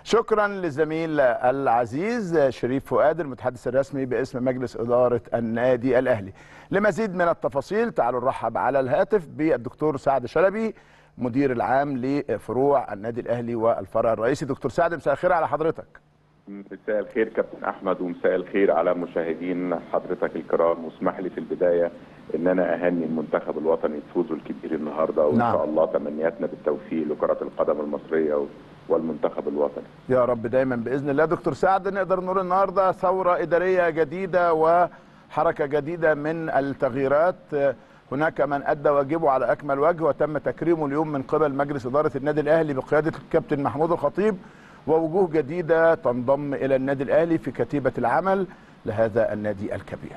شكرا للزميل العزيز شريف فؤاد المتحدث الرسمي باسم مجلس إدارة النادي الأهلي لمزيد من التفاصيل تعالوا نرحب على الهاتف بالدكتور سعد شلبي مدير العام لفروع النادي الأهلي والفرع الرئيسي دكتور سعد مساء الخير على حضرتك مساء الخير كابتن احمد ومساء الخير على مشاهدين حضرتك الكرام واسمح لي في البدايه ان انا اهني المنتخب الوطني بفوزه الكبير النهارده وان نعم. شاء الله تمنياتنا بالتوفيق لكره القدم المصريه والمنتخب الوطني يا رب دايما باذن الله دكتور سعد نقدر نقول النهارده ثوره اداريه جديده وحركه جديده من التغييرات هناك من ادى واجبه على اكمل وجه وتم تكريمه اليوم من قبل مجلس اداره النادي الاهلي بقياده الكابتن محمود الخطيب ووجوه جديده تنضم الى النادي الاهلي في كتيبه العمل لهذا النادي الكبير.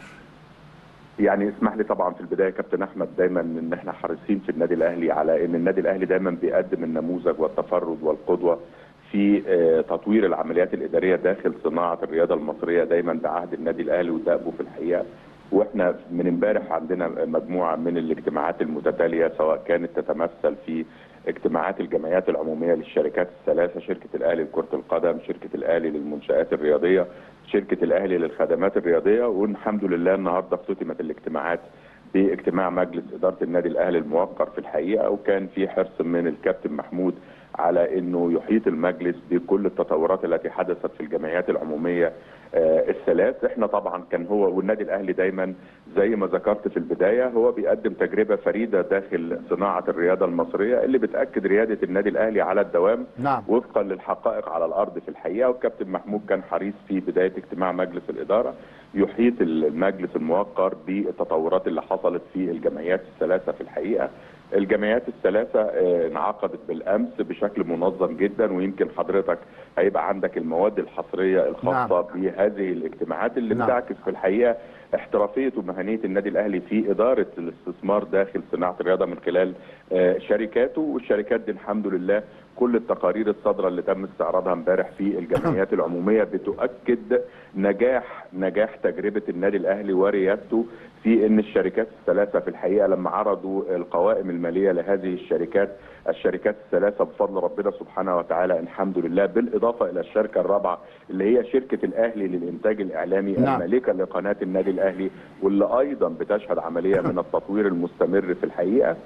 يعني اسمح لي طبعا في البدايه كابتن احمد دايما ان احنا حريصين في النادي الاهلي على ان النادي الاهلي دايما بيقدم النموذج والتفرد والقدوه في آه، تطوير العمليات الاداريه داخل صناعه الرياضه المصريه دايما بعهد النادي الاهلي ودأبه في الحقيقه واحنا من امبارح عندنا مجموعه من الاجتماعات المتتاليه سواء كانت تتمثل في اجتماعات الجمعيات العموميه للشركات الثلاثه شركه الاهلي لكره القدم، شركه الاهلي للمنشات الرياضيه، شركه الاهلي للخدمات الرياضيه والحمد لله النهارده اختتمت الاجتماعات باجتماع مجلس اداره النادي الاهلي الموقر في الحقيقه وكان في حرص من الكابتن محمود على انه يحيط المجلس بكل التطورات التي حدثت في الجمعيات العموميه آه، الثلاث احنا طبعا كان هو والنادي الاهلي دايما زي ما ذكرت في البدايه هو بيقدم تجربه فريده داخل صناعه الرياضه المصريه اللي بتاكد رياده النادي الاهلي على الدوام نعم. وفقا للحقائق على الارض في الحقيقه والكابتن محمود كان حريص في بدايه اجتماع مجلس الاداره يحيط المجلس الموقر بالتطورات اللي حصلت في الجمعيات الثلاثه في الحقيقه الجمعيات الثلاثه آه، انعقدت بالامس بشكل منظم جدا ويمكن حضرتك هيبقى عندك المواد الحصريه الخاصه نعم. بهذه الاجتماعات اللي نعم. بتعكس في الحقيقه احترافيه ومهنيه النادي الاهلي في اداره الاستثمار داخل صناعه الرياضه من خلال آه، شركاته والشركات دي الحمد لله كل التقارير الصادره اللي تم استعراضها امبارح في الجمعيات العموميه بتؤكد نجاح نجاح تجربه النادي الاهلي وريادته في ان الشركات الثلاثه في الحقيقه لما عرضوا القوائم الماليه لهذه الشركات الشركات الثلاثه بفضل ربنا سبحانه وتعالى الحمد لله بالاضافه الى الشركه الرابعه اللي هي شركه الاهلي للانتاج الاعلامي نعم. المالكه لقناه النادي الاهلي واللي ايضا بتشهد عمليه من التطوير المستمر في الحقيقه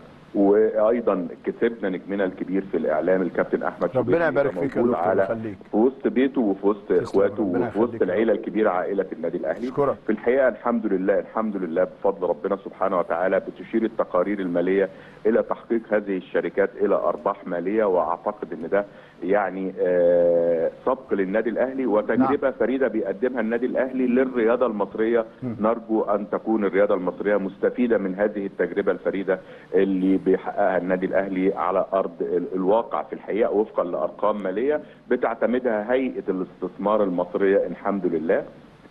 وايضا كسبنا نجمنا الكبير في الاعلام الكابتن احمد ربنا شوبير يبارك فيك يا موجود دكتور على ويخليك. في وسط بيته وفي وسط اخواته ربنا وفي وسط يخليك. العيله الكبيره عائله النادي الاهلي أشكرك. في الحقيقه الحمد لله الحمد لله بفضل ربنا سبحانه وتعالى بتشير التقارير الماليه الى تحقيق هذه الشركات الى ارباح ماليه واعتقد ان ده يعني آه، سبق للنادي الاهلي وتجربه نعم. فريده بيقدمها النادي الاهلي للرياضه المصريه نرجو ان تكون الرياضه المصريه مستفيده من هذه التجربه الفريده اللي بيحققها النادي الاهلي على ارض ال- الواقع في الحقيقه وفقا لارقام ماليه بتعتمدها هيئه الاستثمار المصريه الحمد لله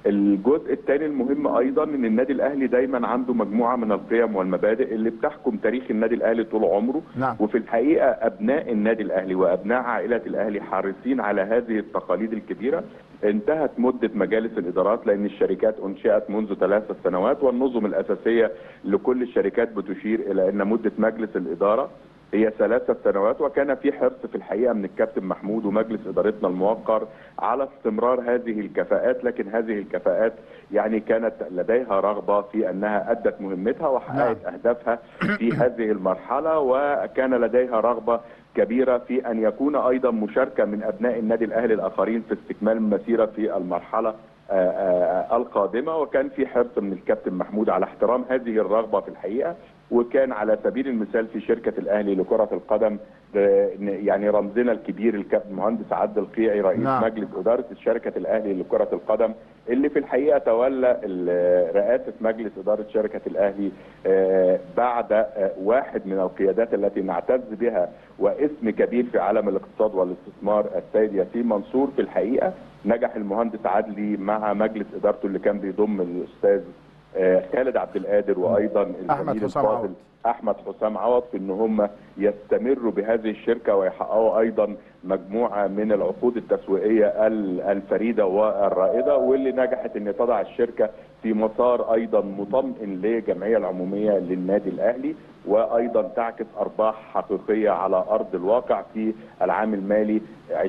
الجزء الثاني المهم ايضا ان النادي الاهلي دايما عنده مجموعه من القيم والمبادئ اللي بتحكم تاريخ النادي الاهلي طول عمره نعم. وفي الحقيقه ابناء النادي الاهلي وابناء عائله الاهلي حريصين على هذه التقاليد الكبيره انتهت مده مجالس الادارات لان الشركات انشئت منذ ثلاث سنوات والنظم الاساسيه لكل الشركات بتشير الى ان مده مجلس الاداره هي ثلاثة سنوات وكان في حرص في الحقيقة من الكابتن محمود ومجلس إدارتنا الموقر على استمرار هذه الكفاءات لكن هذه الكفاءات يعني كانت لديها رغبة في أنها أدت مهمتها وحققت أهدافها في هذه المرحلة وكان لديها رغبة كبيرة في أن يكون أيضا مشاركة من أبناء النادي الأهلي الآخرين في استكمال المسيرة في المرحلة آه، آه، القادمة وكان في حرص من الكابتن محمود على احترام هذه الرغبة في الحقيقة وكان على سبيل المثال في شركة الأهلي لكرة القدم آه، يعني رمزنا الكبير الكابتن مهندس عبد القيعي رئيس نعم. مجلس إدارة شركة الأهلي لكرة القدم اللي في الحقيقة تولى ال- رئاسة مجلس إدارة شركة الأهلي آه، بعد آه، واحد من القيادات التي نعتز بها واسم كبير في عالم الاقتصاد والاستثمار السيد ياسين منصور في الحقيقة نجح المهندس عدلي مع مجلس إدارته اللي كان بيضم الأستاذ آه، خالد عبد القادر وايضا أحمد الزميل حسام الفاضل عوض. احمد حسام عوض في ان هم يستمروا بهذه الشركه ويحققوا ايضا مجموعه من العقود التسويقيه الفريده والرائده واللي نجحت ان تضع الشركه في مسار ايضا مطمئن للجمعيه العموميه للنادي الاهلي وايضا تعكس ارباح حقيقيه على ارض الواقع في العام المالي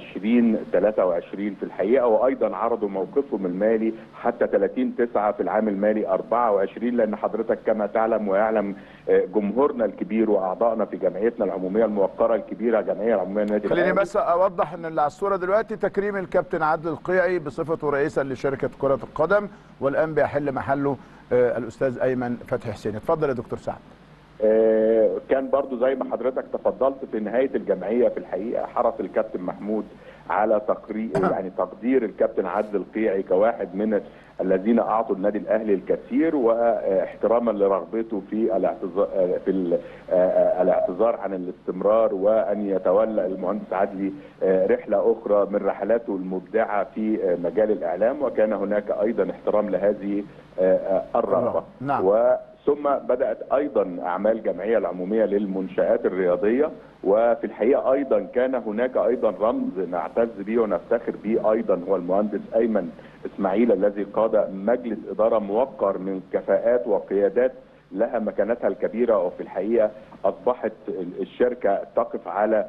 2023 في الحقيقه وايضا عرضوا موقفهم المالي حتى 30 9 في العام المالي 24 لان حضرتك كما تعلم ويعلم جمهورنا الكبير واعضائنا في جمعيتنا العموميه الموقره الكبيره جمعيه العموميه للنادي خليني بس اوضح ان اللي على الصوره دلوقتي تكريم الكابتن عادل القيعي بصفته رئيسا لشركه كره القدم والان بيحل محله الاستاذ ايمن فتحي حسين اتفضل يا دكتور سعد كان برضو زي ما حضرتك تفضلت في نهايه الجمعيه في الحقيقه حرص الكابتن محمود على تقرير يعني تقدير الكابتن عادل القيعي كواحد من الذين اعطوا النادي الاهلي الكثير واحتراما لرغبته في الاعتذار في الاعتذار عن الاستمرار وان يتولى المهندس عدلي رحله اخرى من رحلاته المبدعه في مجال الاعلام وكان هناك ايضا احترام لهذه الرغبه نعم. ثم بدات ايضا اعمال الجمعيه العموميه للمنشات الرياضيه وفي الحقيقه ايضا كان هناك ايضا رمز نعتز به ونفتخر به ايضا هو المهندس ايمن اسماعيل الذي قاد مجلس اداره موقر من كفاءات وقيادات لها مكانتها الكبيره وفي الحقيقه اصبحت الشركه تقف على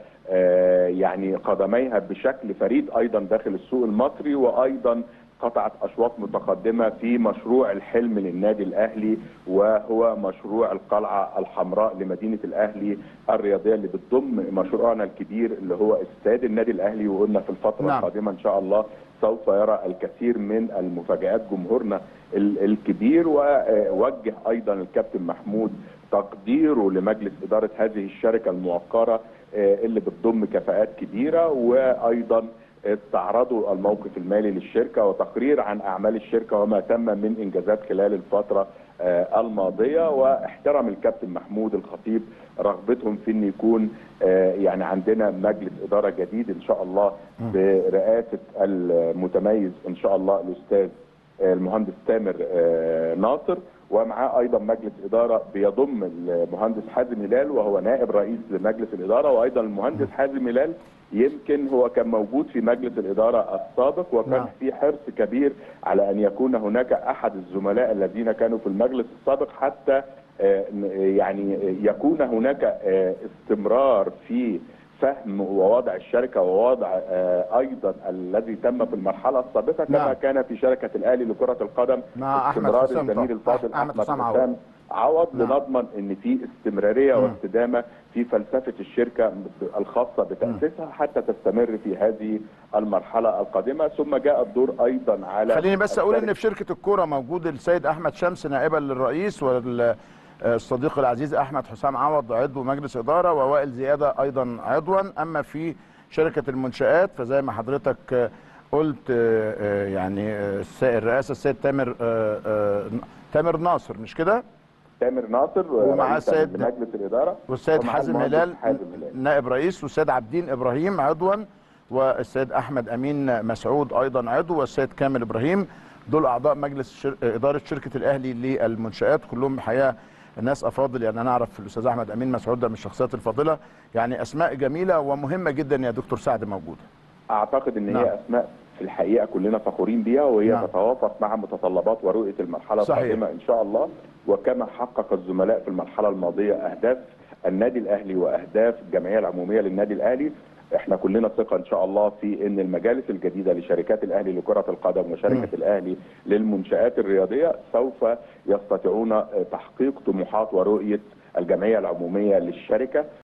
يعني قدميها بشكل فريد ايضا داخل السوق المصري وايضا قطعت اشواط متقدمه في مشروع الحلم للنادي الاهلي وهو مشروع القلعه الحمراء لمدينه الاهلي الرياضيه اللي بتضم مشروعنا الكبير اللي هو استاد النادي الاهلي وقلنا في الفتره نعم. القادمه ان شاء الله سوف يرى الكثير من المفاجات جمهورنا الكبير ووجه ايضا الكابتن محمود تقديره لمجلس اداره هذه الشركه الموقره اللي بتضم كفاءات كبيره وايضا استعرضوا الموقف المالي للشركه وتقرير عن اعمال الشركه وما تم من انجازات خلال الفتره الماضيه واحترم الكابتن محمود الخطيب رغبتهم في ان يكون يعني عندنا مجلس اداره جديد ان شاء الله برئاسه المتميز ان شاء الله الاستاذ المهندس تامر ناصر ومعاه ايضا مجلس اداره بيضم المهندس حازم هلال وهو نائب رئيس لمجلس الاداره وايضا المهندس حازم هلال يمكن هو كان موجود في مجلس الاداره السابق وكان نعم. في حرص كبير على ان يكون هناك احد الزملاء الذين كانوا في المجلس السابق حتى يعني يكون هناك استمرار في فهم ووضع الشركه ووضع ايضا الذي تم في المرحله السابقه كما نعم. كان في شركه الاهلي لكره القدم مع استمرار الزميل الفاضل احمد حسام عوض عوض نعم. لنضمن ان في استمراريه مم. واستدامه في فلسفه الشركه الخاصه بتاسيسها مم. حتى تستمر في هذه المرحله القادمه ثم جاء الدور ايضا على خليني بس اقول ان في شركه الكوره موجود السيد احمد شمس نائبا للرئيس وال الصديق العزيز احمد حسام عوض عضو مجلس اداره ووائل زياده ايضا عضوا اما في شركه المنشات فزي ما حضرتك قلت يعني الرئاسه السيد تامر تامر ناصر مش كده؟ تامر ناصر ومعاه السيد مجلس الاداره والسيد حازم هلال نائب رئيس والسيد عابدين ابراهيم عضوا والسيد احمد امين مسعود ايضا عضو والسيد كامل ابراهيم دول اعضاء مجلس شر... اداره شركه الاهلي للمنشات كلهم الحقيقه ناس افاضل يعني انا اعرف الاستاذ احمد امين مسعود ده من الشخصيات الفاضله يعني اسماء جميله ومهمه جدا يا دكتور سعد موجوده اعتقد ان نعم. هي اسماء في الحقيقه كلنا فخورين بيها وهي نعم. تتوافق مع متطلبات ورؤيه المرحله صحيح. القادمه ان شاء الله وكما حقق الزملاء في المرحله الماضيه اهداف النادي الاهلي واهداف الجمعيه العموميه للنادي الاهلي احنا كلنا ثقه ان شاء الله في ان المجالس الجديده لشركات الاهلي لكره القدم وشركه م. الاهلي للمنشات الرياضيه سوف يستطيعون تحقيق طموحات ورؤيه الجمعيه العموميه للشركه